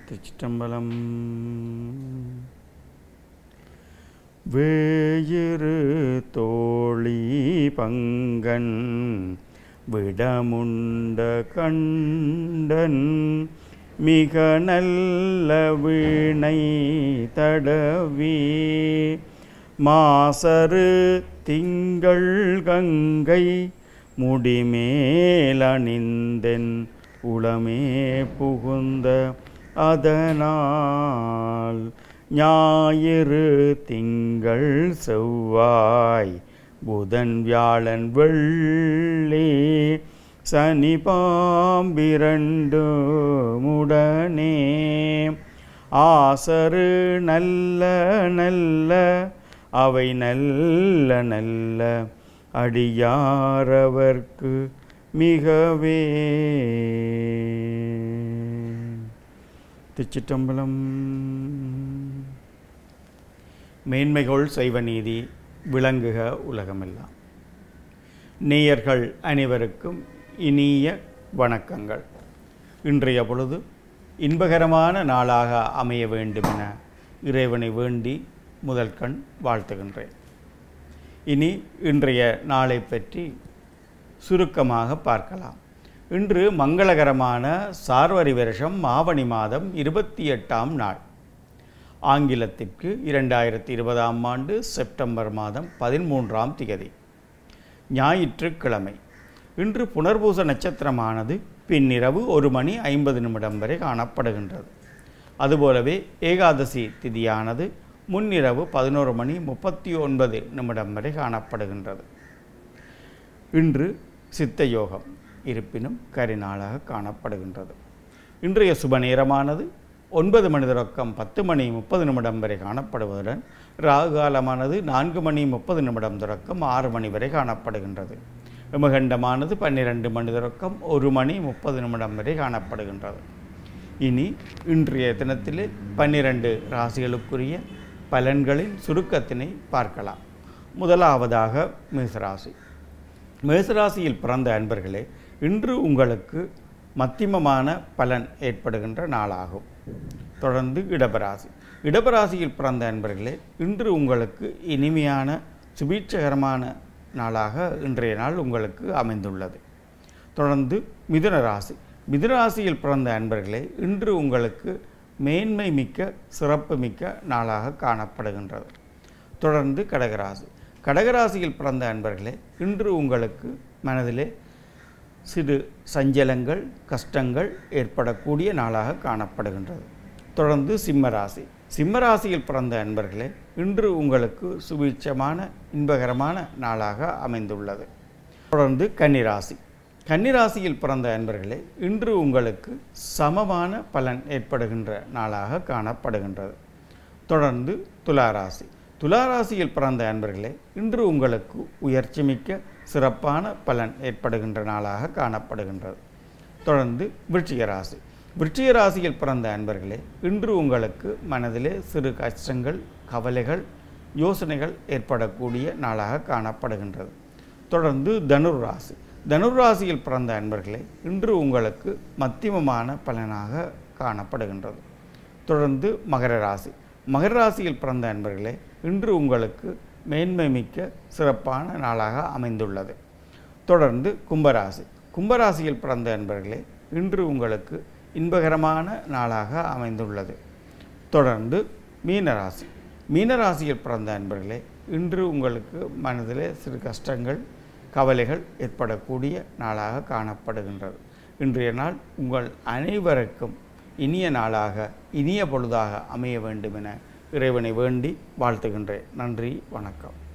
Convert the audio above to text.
திருச்சிட்டம்பலம் வேயிரு தோழி பங்கன் விடமுண்ட கண்டன் மிக நல்ல வீணை தடவி மாசரு திங்கள் கங்கை முடிமேலணிந்தென் உளமே புகுந்த அதனால் ஞாயிறு திங்கள் செவ்வாய் புதன் வியாழன் வெள்ளி சனி பாம்பிரண்டு முடனே ஆசரு நல்ல நல்ல அவை நல்ல நல்ல அடியாரவர்க்கு மிகவே திருச்சிட்டம்பலம் மேன்மைகள் செய்வ நீதி விளங்குக உலகமெல்லாம் நேயர்கள் அனைவருக்கும் இனிய வணக்கங்கள் இன்றைய பொழுது இன்பகரமான நாளாக அமைய வேண்டுமென இறைவனை வேண்டி முதல் கண் வாழ்த்துகின்றேன் இனி இன்றைய நாளை பற்றி சுருக்கமாக பார்க்கலாம் இன்று மங்களகரமான சார்வரி வருஷம் ஆவணி மாதம் இருபத்தி எட்டாம் நாள் ஆங்கிலத்திற்கு இரண்டாயிரத்தி இருபதாம் ஆண்டு செப்டம்பர் மாதம் பதிமூன்றாம் திகதி ஞாயிற்றுக்கிழமை இன்று புனர்பூச நட்சத்திரமானது பின்னிரவு ஒரு மணி ஐம்பது நிமிடம் வரை காணப்படுகின்றது அதுபோலவே ஏகாதசி திதியானது முன்னிரவு பதினோரு மணி முப்பத்தி ஒன்பது நிமிடம் வரை காணப்படுகின்றது இன்று சித்த யோகம் இருப்பினும் கரிநாளாக காணப்படுகின்றது இன்றைய சுப நேரமானது ஒன்பது மணி தொடக்கம் பத்து மணி முப்பது நிமிடம் வரை காணப்படுவதுடன் ராகு காலமானது நான்கு மணி முப்பது நிமிடம் தொடக்கம் ஆறு மணி வரை காணப்படுகின்றது விமகண்டமானது பன்னிரெண்டு மணி தொடக்கம் ஒரு மணி முப்பது நிமிடம் வரை காணப்படுகின்றது இனி இன்றைய தினத்திலே பன்னிரண்டு ராசிகளுக்குரிய பலன்களின் சுருக்கத்தினை பார்க்கலாம் முதலாவதாக மேசராசி மேசராசியில் பிறந்த அன்பர்களே இன்று உங்களுக்கு மத்தியமமான பலன் ஏற்படுகின்ற நாளாகும் தொடர்ந்து இடபராசி இடபராசியில் பிறந்த அன்பர்களே இன்று உங்களுக்கு இனிமையான சுபீட்சகரமான நாளாக இன்றைய நாள் உங்களுக்கு அமைந்துள்ளது தொடர்ந்து மிதுன ராசி மிதுன ராசியில் பிறந்த அன்பர்களே இன்று உங்களுக்கு மேன்மை மிக்க சிறப்பு மிக்க நாளாக காணப்படுகின்றது தொடர்ந்து கடகராசி கடகராசியில் பிறந்த அன்பர்களே இன்று உங்களுக்கு மனதிலே சிறு சஞ்சலங்கள் கஷ்டங்கள் ஏற்படக்கூடிய நாளாக காணப்படுகின்றது தொடர்ந்து சிம்மராசி சிம்மராசியில் பிறந்த அன்பர்களே இன்று உங்களுக்கு சுபீட்சமான இன்பகரமான நாளாக அமைந்துள்ளது தொடர்ந்து கன்னிராசி கன்னிராசியில் பிறந்த அன்பர்களே இன்று உங்களுக்கு சமமான பலன் ஏற்படுகின்ற நாளாக காணப்படுகின்றது தொடர்ந்து துளாராசி துளாராசியில் பிறந்த அன்பர்களே இன்று உங்களுக்கு உயர்ச்சி மிக்க சிறப்பான பலன் ஏற்படுகின்ற நாளாக காணப்படுகின்றது தொடர்ந்து விருச்சிக ராசி விருச்சிக ராசியில் பிறந்த அன்பர்களே இன்று உங்களுக்கு மனதிலே சிறு கஷ்டங்கள் கவலைகள் யோசனைகள் ஏற்படக்கூடிய நாளாக காணப்படுகின்றது தொடர்ந்து தனுர் ராசி தனுர் ராசியில் பிறந்த அன்பர்களே இன்று உங்களுக்கு மத்தியமமான பலனாக காணப்படுகின்றது தொடர்ந்து மகர ராசி மகர ராசியில் பிறந்த அன்பர்களே இன்று உங்களுக்கு மேன்மை மிக்க சிறப்பான நாளாக அமைந்துள்ளது தொடர்ந்து கும்பராசி கும்பராசியில் பிறந்த அன்பர்களே இன்று உங்களுக்கு இன்பகரமான நாளாக அமைந்துள்ளது தொடர்ந்து மீனராசி மீனராசியில் பிறந்த அன்பர்களே இன்று உங்களுக்கு மனதிலே சிறு கஷ்டங்கள் கவலைகள் ஏற்படக்கூடிய நாளாக காணப்படுகின்றது இன்றைய நாள் உங்கள் அனைவருக்கும் இனிய நாளாக இனிய பொழுதாக அமைய வேண்டும் என இறைவனை வேண்டி வாழ்த்துகின்றேன் நன்றி வணக்கம்